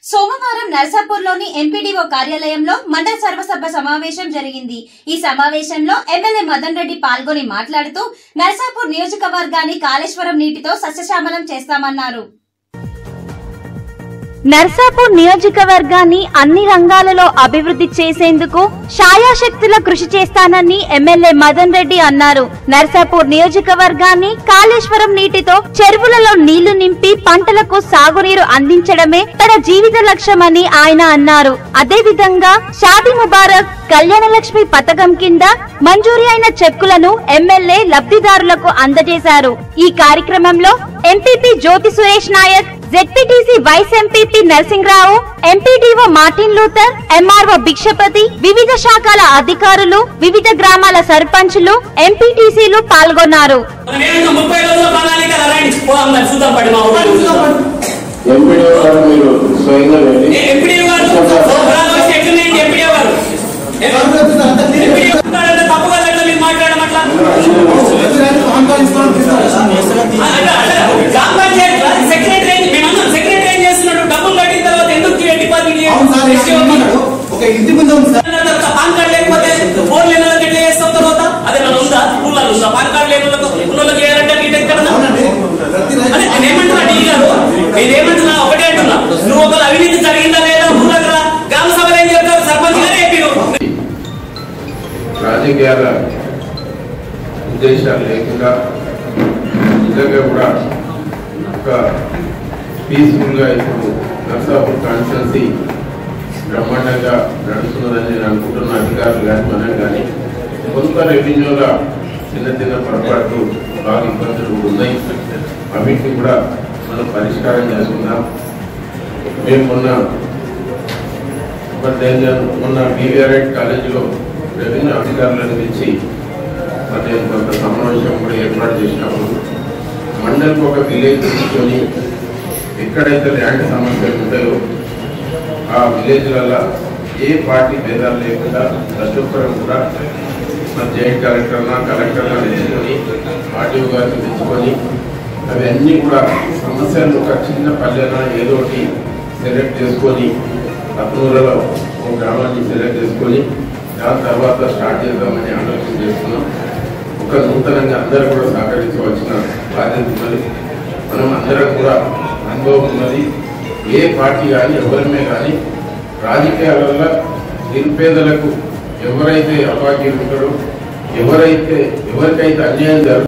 సోమవారం నర్సాపూర్లోని ఎంపీడీఓ కార్యాలయంలో మండల సర్వసభ సమావేశం జరిగింది ఈ సమావేశంలో ఎమ్మెల్యే మదన్ రెడ్డి పాల్గొని మాట్లాడుతూ నర్సాపూర్ నియోజకవర్గాన్ని కాళేశ్వరం నీటితో సస్యశ్యామలం చేస్తామన్నారు నర్సాపూర్ నియోజకవర్గాన్ని అన్ని రంగాలలో అభివృద్ధి చేసేందుకు ఛాయాశక్తుల కృషి చేస్తానని ఎమ్మెల్యే మదన్ రెడ్డి అన్నారు నర్సాపూర్ నియోజకవర్గాన్ని కాళేశ్వరం నీటితో చెరువులలో నీళ్లు నింపి పంటలకు సాగునీరు అందించడమే తన జీవిత లక్ష్యమని ఆయన అన్నారు అదేవిధంగా షాదీ ముబారక్ కళ్యాణ లక్ష్మి పథకం కింద మంజూరీ అయిన చెక్కులను ఎమ్మెల్యే లబ్ధిదారులకు అందజేశారు ఈ కార్యక్రమంలో MPP Jyothi Suresh Nayak ZPTC vice MPP Narasimharao MPDO Martin Luther MRO Bhikshapathi వివిధ శాఖల అధికారులు వివిధ గ్రామాల సర్పంచులు ఎంపీటీసీలు పాల్గొన్నారు మనం ఏమైనా ముప్పై రోజుల ప్రణాళిక రండి పోదాం మరి చూద్దాం పడి మా ఊరు ఎంపీడీ గారు మీరు స్వయంగా వెళ్ళి ఎంపీడీ గారు ప్రోగ్రామ్ వచ్చి ఎట్లున్నాయండి ఎంపీడీ గారు ఎంపీడీ గారు తప్పు కదా ఎట్లా మీరు మాట్లాడడం అట్లా అట్లా, అట్లా, గ్రామ పంచాయతీ సెక్రటరీ ఏం- మేము అన్నాం, సెక్రటరీ ఏం చేస్తున్నాడు డబ్బులు కట్టిన తర్వాత ఎందుకు డిపాజిట్ అవును సార్ చేసి ఏమన్నాడు? ఒక ఇంటి ముందు ఉంది సార్ పాన్ కార్డు లేకపోతే ఫోన్ లేని వాళ్ళకి ఎట్లా చేస్తాం తర్వాత అదే మన ఉందా ఊళ్ళో ఉందా పాన్ కార్డు లేని వాళ్ళకు ఉన్న వాళ్ళకి చేయాలంటే నీట్ ఎక్కడ అవునండి ప్రతి అదే రైతు నేనేమంటున్నా డీ గారు నేనేమంటున్నా ఒకటే అంటున్నా నువ్వు ఒక అవినీతి జరిగిందా లేదా ఊళ్ళో గ్రామ సభలు ఏం చెప్తారు సర్పంచ్ గారే చెప్పారు రాజకీయాల ఉద్దేశాలు లేకుండా నిజంగా కూడా ఒక పీస్ఫుల్గా ఇప్పుడు నర్సాపూర్ కాన్స్టిట్యున్సీ బ్రహ్మాండంగా నడుస్తున్నదని నేను అనుకుంటున్న అధికారులు కానీ మనం కానీ కొంత రెవెన్యూల చిన్న చిన్న పొరపాట్లు బాగా ఇబ్బందులు కూడా ఉన్నాయి అవిటిని కూడా మనం పరిష్కారం చేసుకుందాం మేము మొన్న మరి నేను మొన్న బీవీఆర్ఎడ్ కాలేజీలో రెవెన్యూ అధికారులను పిలిచి మరి నేను కొంత సమావేశం కూడా ఏర్పాటు చేసినప్పుడు మండలికి ఒక విలేజ్ తీసుకొని ఎక్కడైతే ల్యాండ్ సమస్యలు ఉంటాయో ఆ విలేజ్లలో ఏ పార్టీ భేదాలు లేకుండా ప్రతి ఒక్కరు కూడా మరి జాయింట్ కలెక్టర్నా కలెక్టర్నా తెచ్చుకొని ఆర్టీఓ గారిని తెచ్చుకొని అవన్నీ కూడా సమస్యలు ఒక చిన్న పల్లెన ఏదో ఒకటి సెలెక్ట్ చేసుకొని పద్మూలలో ఒక గ్రామాన్ని సెలెక్ట్ చేసుకొని దాని తర్వాత స్టార్ట్ చేద్దామని ఆలోచన చేస్తున్నాం ఒక నూతనంగా అందరూ కూడా సహకరించవలసిన బాధ్యత ఉన్నది మనం అందరం కూడా అనుభవం ఉన్నది ఏ పార్టీ కానీ ఎవరిమే కానీ రాజకీయాలలో నిరుపేదలకు ఎవరైతే అపాకీలు ఉంటాడో ఎవరైతే ఎవరికైతే అన్యాయం జరుగుతుందో